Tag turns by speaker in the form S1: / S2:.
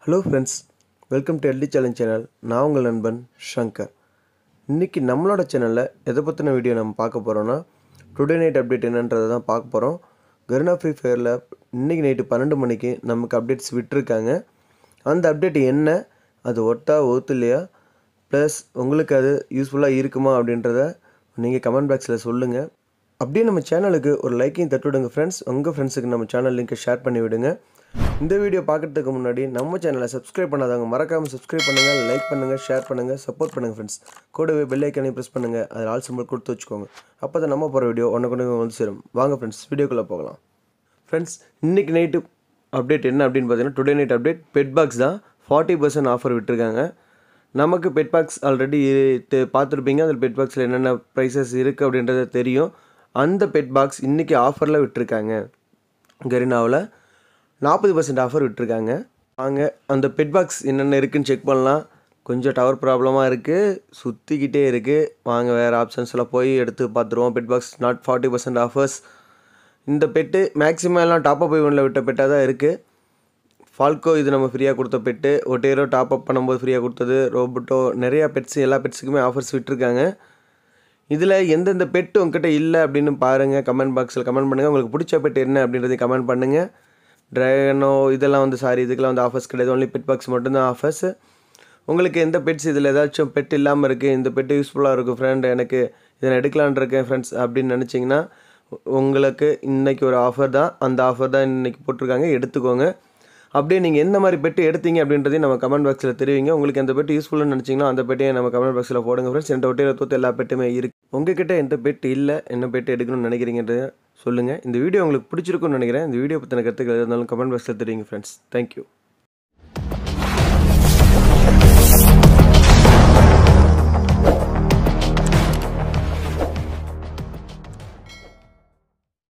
S1: hello friends welcome to LT challenge channel நான் உங்கள் நண்பன் ஷங்கர் இன்றைக்கி நம்மளோட சேனலில் எதை பற்றின வீடியோ நம்ம பார்க்க போகிறோன்னா டுடே நைட் அப்டேட் என்னன்றதை தான் பார்க்க போகிறோம் கருணா ஃப்ரீ ஃபயரில் இன்றைக்கி நைட்டு பன்னெண்டு மணிக்கு நமக்கு அப்டேட்ஸ் விட்டுருக்காங்க அந்த அப்டேட் என்ன அது ஒட்டா ஒத்து இல்லையா ப்ளஸ் உங்களுக்கு அது யூஸ்ஃபுல்லாக இருக்குமா அப்படின்றத நீங்கள் கமெண்ட் பாக்ஸில் சொல்லுங்கள் அப்படியே நம்ம சேனலுக்கு ஒரு லைக்கையும் தட்டி விடுங்க ஃப்ரெண்ட்ஸ் உங்கள் ஃப்ரெண்ட்ஸுக்கு நம்ம சேனல் லிங்கை ஷேர் பண்ணி விடுங்க இந்த வீடியோ பார்க்குறதுக்கு முன்னாடி நம்ம சேனலை சப்ஸ்கிரைப் பண்ணாதவங்க மறக்காமல் சப்ஸ்கிரைப் பண்ணுங்கள் லைக் பண்ணுங்கள் ஷேர் பண்ணுங்கள் சப்போர்ட் பண்ணுங்கள் ஃப்ரெண்ட்ஸ் கூடவே பெல் ஐக்கனையும் ப்ரெஸ் பண்ணுங்கள் அதில் ஆல் சிம்பிள் கொடுத்து வச்சுக்கோங்க அப்போ தான் நம்ம போகிற வீடியோ ஒன்று கொண்டு வந்து சேரும் வாங்க ஃப்ரெண்ட்ஸ் வீடியோக்குள்ளே போகலாம் ஃப்ரெண்ட்ஸ் இன்றைக்கி நைட்டு அப்டேட் என்ன அப்படின்னு பார்த்தீங்கன்னா today night update pet box தான் ஃபார்ட்டி பர்சன்ட் ஆஃபர் விட்டுருக்காங்க நமக்கு பெட் பாக்ஸ் ஆல்ரெடி பார்த்துருப்பீங்க அதில் பெட் பாக்ஸில் என்னென்ன ப்ரைஸஸ் இருக்குது அப்படின்றது தெரியும் அந்த பெட் பாக்ஸ் இன்றைக்கி ஆஃபரில் விட்டுருக்காங்க கரினாவில் நாற்பது பர்சன்ட் ஆஃபர் விட்டுருக்காங்க வாங்க அந்த பெட் பாக்ஸ் என்னென்ன இருக்குன்னு செக் பண்ணலாம் கொஞ்சம் டவர் ப்ராப்ளமாக இருக்குது சுற்றிக்கிட்டே இருக்குது வாங்க வேறு ஆப்ஷன்ஸில் போய் எடுத்து பார்த்துருவோம் pet box not forty percent offers இந்த பெட்டு மேக்ஸிமம் எல்லாம் டாப் அப் இவனில் விட்ட பெட்டாக தான் இருக்குது ஃபால்கோ இது நம்ம ஃப்ரீயாக கொடுத்த பெட்டு ஒட்டேரோ டாப் அப் பண்ணும்போது ஃப்ரீயாக கொடுத்தது ரோபோட்டோ நிறையா பெட்ஸ் எல்லா பெட்ஸுக்குமே ஆஃபர்ஸ் விட்டுருக்காங்க இதில் எந்தெந்த பெட்டு உங்ககிட்ட இல்லை அப்படின்னு பாருங்கள் கமெண்ட் பாக்ஸில் கமெண்ட் பண்ணுங்கள் உங்களுக்கு பிடிச்ச பெட் என்ன அப்படின்றதையும் கமெண்ட் பண்ணுங்கள் ட்ராகனோ இதெல்லாம் வந்து சாரி இதுக்கெல்லாம் வந்து ஆஃபர்ஸ் கிடையாது ஒன்லி பெட் பாக்ஸ் மட்டும்தான் ஆஃபர்ஸ் உங்களுக்கு எந்த பெட்ஸ் இதில் ஏதாச்சும் பெட் இல்லாமல் இருக்குது இந்த பெட்டு யூஸ்ஃபுல்லாக இருக்கும் ஃப்ரெண்ட் எனக்கு இதை நான் எடுக்கலான் இருக்கேன் ஃப்ரெண்ட்ஸ் அப்படின்னு நினச்சிங்கன்னா உங்களுக்கு இன்றைக்கி ஒரு ஆஃபர் தான் அந்த ஆஃபர் தான் இன்றைக்கி போட்டிருக்காங்க எடுத்துக்கோங்க அப்படியே நீங்கள் எந்த மாதிரி பெட்டு எடுத்தீங்க அப்படின்றதையும் நம்ம கமெண்ட் பாக்ஸில் தெரிவிங்க உங்களுக்கு எந்த பெட்டு யூஸ்ஃபுல்னு நினச்சிங்கன்னா அந்த பெட்டையும் நம்ம கமெண்ட் பாக்ஸில் போடுங்க ஃப்ரெண்ட்ஸ் என்கிட்ட ஒட்டியில் தோத்து எல்லா பெட்டுமே இருக்குது உங்ககிட்ட எந்த பெட் இல்லை என்ன பெட்டு எடுக்கணும்னு நினைக்கிறீங்கன்றத சொல்லுங்கள் இந்த வீடியோ உங்களுக்கு பிடிச்சிருக்கும்னு நினைக்கிறேன் இந்த வீடியோ பற்றின கருத்துக்கள் எது இருந்தாலும் கமெண்ட் பாக்ஸில் தெரிவிங்க ஃப்ரெண்ட்ஸ் தேங்க்யூ